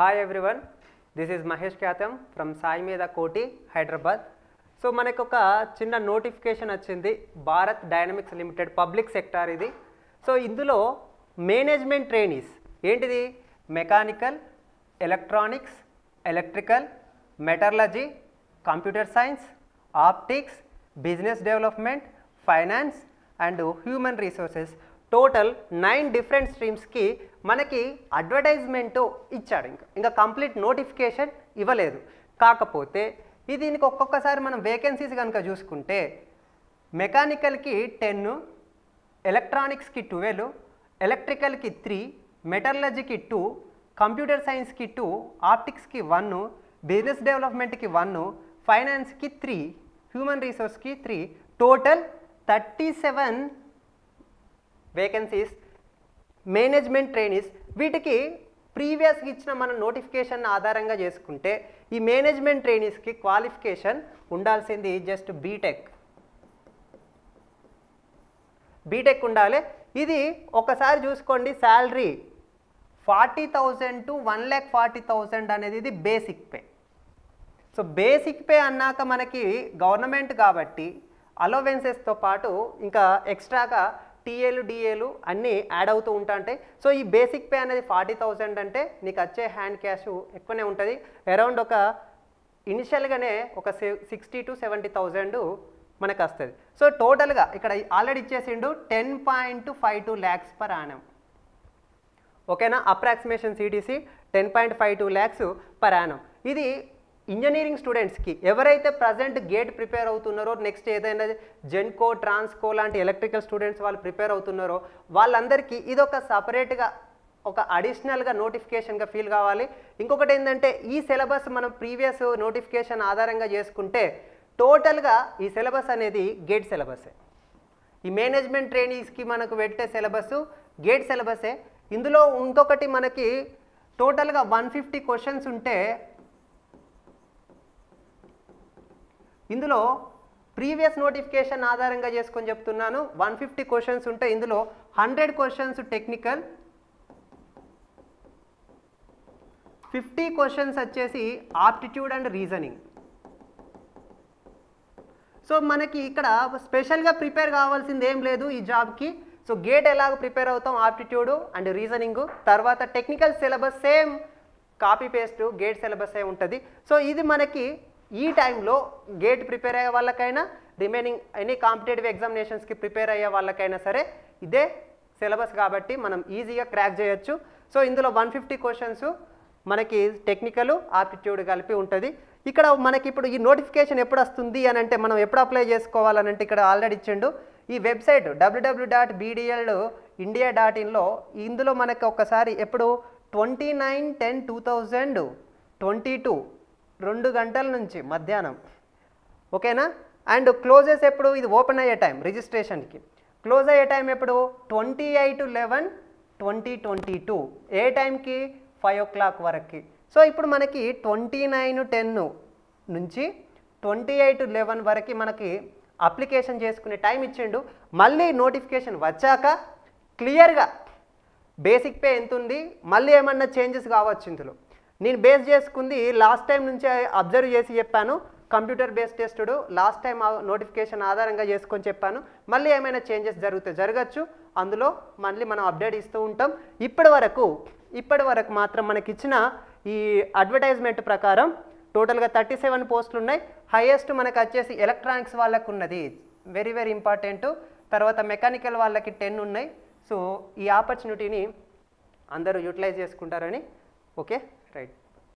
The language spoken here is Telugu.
hi everyone this is Mahesh Khyatham from సాయి మీద కోటి హైదరాబాద్ సో మనకు ఒక చిన్న నోటిఫికేషన్ వచ్చింది Bharat Dynamics Limited public sector ఇది సో ఇందులో మేనేజ్మెంట్ ట్రైనీస్ ఏంటిది mechanical electronics electrical metallurgy computer science optics business development finance and human resources total nine different స్ట్రీమ్స్కి మనకి అడ్వర్టైజ్మెంట్ ఇచ్చాడు ఇంకా ఇంకా కంప్లీట్ నోటిఫికేషన్ ఇవ్వలేదు కాకపోతే ఇది దీనికి ఒక్కొక్కసారి మనం వేకెన్సీస్ కనుక చూసుకుంటే మెకానికల్కి టెన్ ఎలక్ట్రానిక్స్కి ట్వెల్వ్ ఎలక్ట్రికల్కి త్రీ మెటర్లజీకి టూ కంప్యూటర్ సైన్స్కి టూ ఆప్టిక్స్కి వన్ బిజినెస్ డెవలప్మెంట్కి వన్ ఫైనాన్స్కి త్రీ హ్యూమన్ రీసోర్స్కి three total thirty seven vacancies management trainees వీటికి ప్రీవియస్గా ఇచ్చిన మన నోటిఫికేషన్ ఆధారంగా చేసుకుంటే ఈ మేనేజ్మెంట్ ట్రైనీస్కి క్వాలిఫికేషన్ ఉండాల్సింది జస్ట్ బీటెక్ బీటెక్ ఉండాలి ఇది ఒకసారి చూసుకోండి salary forty thousand to one lakh forty thousand అనేది ఇది basic pay so basic pay అన్నాక మనకి గవర్నమెంట్ కాబట్టి అలోవెన్సెస్తో పాటు ఇంకా ఎక్స్ట్రాగా టీఏలు డిఏలు అన్నీ యాడ్ అవుతూ ఉంటా ఉంటాయి సో ఈ బేసిక్ పే అనేది ఫార్టీ థౌజండ్ అంటే నీకు వచ్చే హ్యాండ్ క్యాష్ ఎక్కువనే ఉంటుంది అరౌండ్ ఒక ఇనిషియల్గానే ఒక సిక్స్టీ టు సెవెంటీ థౌజండ్ మనకు వస్తుంది సో టోటల్గా ఇక్కడ ఆల్రెడీ ఇచ్చేసిండు ten point five two lakhs per annum ఓకేనా approximation CTC ten point five two lakhs per annum ఇది ఇంజనీరింగ్ స్టూడెంట్స్కి ఎవరైతే ప్రజెంట్ గేట్ ప్రిపేర్ అవుతున్నారో నెక్స్ట్ ఏదైనా జెన్కో ట్రాన్స్కో లాంటి ఎలక్ట్రికల్ స్టూడెంట్స్ వాళ్ళు ప్రిపేర్ అవుతున్నారో వాళ్ళందరికీ ఇది ఒక సపరేట్గా ఒక అడిషనల్గా నోటిఫికేషన్గా ఫీల్ కావాలి ఇంకొకటి ఏంటంటే ఈ సిలబస్ మనం ప్రీవియస్ నోటిఫికేషన్ ఆధారంగా చేసుకుంటే టోటల్గా ఈ సిలబస్ అనేది గేట్ సిలబసే ఈ మేనేజ్మెంట్ ట్రైనీస్కి మనకు పెట్టే సిలబస్ గేట్ సిలబసే ఇందులో ఇంకొకటి మనకి టోటల్గా వన్ ఫిఫ్టీ క్వశ్చన్స్ ఉంటే ఇందులో ప్రీవియస్ నోటిఫికేషన్ ఆధారంగా చేసుకొని చెప్తున్నాను వన్ ఫిఫ్టీ క్వశ్చన్స్ ఉంటే ఇందులో hundred questions technical fifty questions వచ్చేసి ఆప్టిట్యూడ్ అండ్ రీజనింగ్ సో మనకి ఇక్కడ స్పెషల్గా ప్రిపేర్ కావాల్సింది ఏం లేదు ఈ జాబ్కి సో గేట్ ఎలాగ ప్రిపేర్ అవుతాం ఆప్టిట్యూడ్ అండ్ రీజనింగ్ తర్వాత technical syllabus same copy paste GATE syllabus ఏ ఉంటుంది సో ఇది మనకి ఈ టైంలో గేట్ ప్రిపేర్ అయ్యే వాళ్ళకైనా రిమైనింగ్ ఎనీ కాంపిటేటివ్ ఎగ్జామినేషన్స్కి ప్రిపేర్ అయ్యే వాళ్ళకైనా సరే ఇదే సిలబస్ కాబట్టి మనం ఈజీగా క్రాక్ చేయొచ్చు సో ఇందులో వన్ ఫిఫ్టీ క్వశ్చన్స్ మనకి టెక్నికల్ ఆప్టిట్యూడ్ కలిపి ఉంటుంది ఇక్కడ మనకి ఇప్పుడు ఈ నోటిఫికేషన్ ఎప్పుడు వస్తుంది అని అంటే మనం ఎప్పుడు అప్లై చేసుకోవాలని అంటే ఇక్కడ ఆల్రెడీ ఇచ్చిండు ఈ website WW dot BDL India dot ఇన్లో ఇందులో మనకి ఒకసారి ఎప్పుడు twenty nine ten two thousand twenty two రెండు గంటల నుంచి మధ్యాహ్నం ఓకేనా అండ్ క్లోజెస్ ఎప్పుడు ఇది ఓపెన్ అయ్యే టైం రిజిస్ట్రేషన్కి క్లోజ్ అయ్యే టైం ఎప్పుడు twenty eight eleven twenty twenty two ఏ టైంకి ఫైవ్ ఓ క్లాక్ వరకు సో ఇప్పుడు మనకి ట్వంటీ నైన్ టెన్ నుంచి ట్వంటీ ఎయిట్ లెవెన్ వరకు మనకి అప్లికేషన్ చేసుకునే టైం ఇచ్చిండు మళ్ళీ నోటిఫికేషన్ వచ్చాక క్లియర్గా బేసిక్ పే ఎంత ఉంది మళ్ళీ ఏమన్నా చేంజెస్ కావచ్చు ఇందులో నేను బేస్ చేసుకుంది లాస్ట్ టైం నుంచి అబ్జర్వ్ చేసి చెప్పాను కంప్యూటర్ బేస్డ్ టెస్టుడు లాస్ట్ టైం నోటిఫికేషన్ ఆధారంగా చేసుకొని చెప్పాను మళ్ళీ ఏమైనా చేంజెస్ జరిగితే జరగచ్చు అందులో మళ్ళీ మనం అప్డేట్ ఇస్తూ ఉంటాం ఇప్పటి వరకు ఇప్పటి వరకు మాత్రం మనకి ఇచ్చిన ఈ అడ్వర్టైజ్మెంట్ ప్రకారం టోటల్గా థర్టీ సెవెన్ పోస్టులు ఉన్నాయి హైయెస్ట్ మనకు వచ్చేసి ఎలక్ట్రానిక్స్ వాళ్ళకు ఉన్నది వెరీ వెరీ ఇంపార్టెంట్ తర్వాత మెకానికల్ వాళ్ళకి టెన్ ఉన్నాయి సో ఈ ఆపర్చునిటీని అందరూ యూటిలైజ్ చేసుకుంటారని ఓకే రైట్